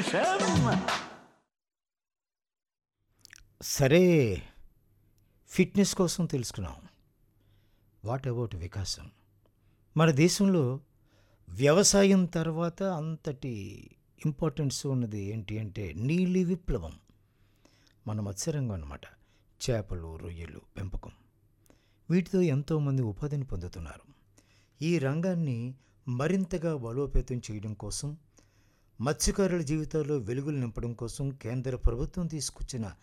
విశేషం సరే ఫిట్నెస్ కోసం తెలుసుకున్నాం వాట్ అబౌట్ వికాసం మన దేశంలో వ్యవసాయం తర్వాత అంతటి ఇంపార్టెన్స్ ఉన్నది ఏంటి అంటే నీలి విప్లవం మన మత్స్యరంగం అన్నమాట చేపలు రొయ్యలు పెంపకం వీటితో ఎంతోమంది ఉపాధిని పొందుతున్నారు ఈ రంగాన్ని మరింతగా బలోపేతం చేయడం కోసం మత్స్యకారుల జీవితాల్లో వెలుగులు నింపడం కోసం కేంద్ర ప్రభుత్వం తీసుకొచ్చిన